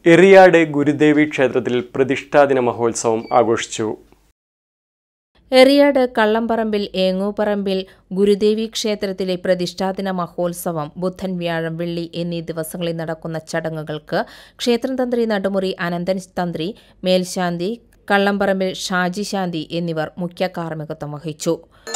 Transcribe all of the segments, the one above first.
എറിയാട് ഗുരുദേവി ക്ഷേത്രത്തിൽ പ്രതിഷ്ഠാദിന മഹോത്സവം ആഘോഷിച്ചു എറിയാട് കള്ളംപറമ്പിൽ ഏങ്ങൂപ്പറമ്പിൽ ഗുരുദേവി ക്ഷേത്രത്തിലെ പ്രതിഷ്ഠാദിന മഹോത്സവം ബുധൻ വ്യാഴം വെള്ളി എന്നീ ദിവസങ്ങളിൽ നടക്കുന്ന ചടങ്ങുകൾക്ക് ക്ഷേത്രം തന്ത്രി നടുമുറി അനന്തൻ തന്ത്രി മേൽശാന്തി കള്ളംപറമ്പിൽ ഷാജി ശാന്തി എന്നിവർ മുഖ്യ കാർമ്മികത്വം വഹിച്ചു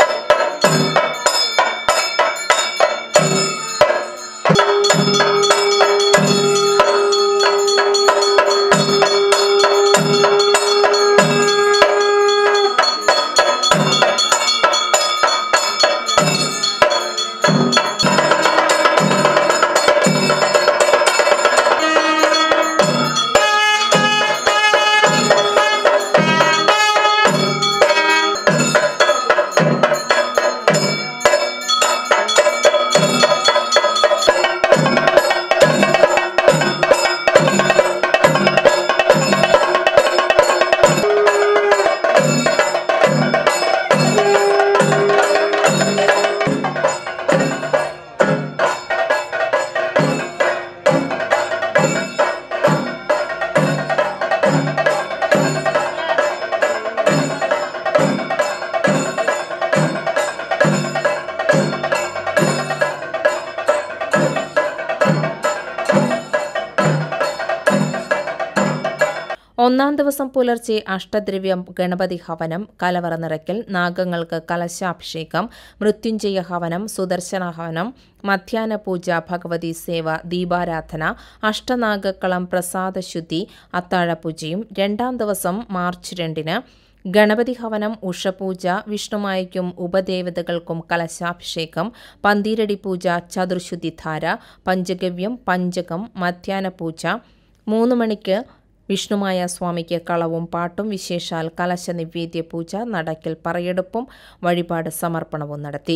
ഒന്നാം ദിവസം പുലർച്ചെ അഷ്ടദ്രവ്യം ഗണപതി ഹവനം കലവറ നിറയ്ക്കൽ നാഗങ്ങൾക്ക് കലശാഭിഷേകം മൃത്യുഞ്ജയ ഹവനം സുദർശന ഹവനം മധ്യാഹ്ന പൂജ ഭഗവതി സേവ ദീപാരാധന അഷ്ടനാഗക്കളം പ്രസാദശുദ്ധി അത്താഴപൂജയും രണ്ടാം ദിവസം മാർച്ച് രണ്ടിന് ഗണപതി ഹവനം ഉഷപൂജ വിഷ്ണുമായയ്ക്കും ഉപദേവതകൾക്കും കലശാഭിഷേകം പന്തീരടി പൂജ ചതുർശുദ്ധിധാര പഞ്ചഗവ്യം പഞ്ചകം മധ്യാഹ്ന പൂജ മൂന്ന് മണിക്ക് വിഷ്ണുമായ സ്വാമിക്ക് കളവും പാട്ടും വിശേഷാൽ കലശ നിവേദ്യ പൂജ നടക്കൽ പറയെടുപ്പും വഴിപാട് സമർപ്പണവും നടത്തി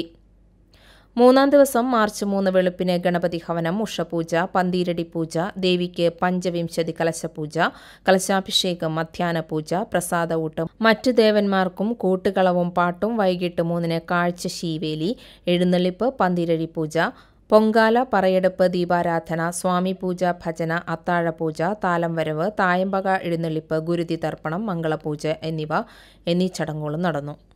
മൂന്നാം ദിവസം മാർച്ച് മൂന്ന് വെളുപ്പിന് ഗണപതി ഹവനം ഉഷപൂജ പന്തീരടി പൂജ ദേവിക്ക് പഞ്ചവിംശതി കലശപൂജ കലശാഭിഷേകം മധ്യാഹ്ന പൂജ പ്രസാദ ഊട്ടം മറ്റു ദേവന്മാർക്കും കൂട്ടുകളവും പാട്ടും വൈകിട്ട് മൂന്നിന് കാഴ്ച ശീവേലി എഴുന്നള്ളിപ്പ് പന്തീരടി പൂജ പൊങ്കാല പറയെടുപ്പ് ദീപാരാധന സ്വാമി പൂജ ഭജന അത്താഴപൂജ താലം വരവ് തായമ്പക എഴുന്നള്ളിപ്പ് ഗുരുതി തർപ്പണം മംഗളപൂജ എന്നിവ എന്നീ ചടങ്ങുകളും നടന്നു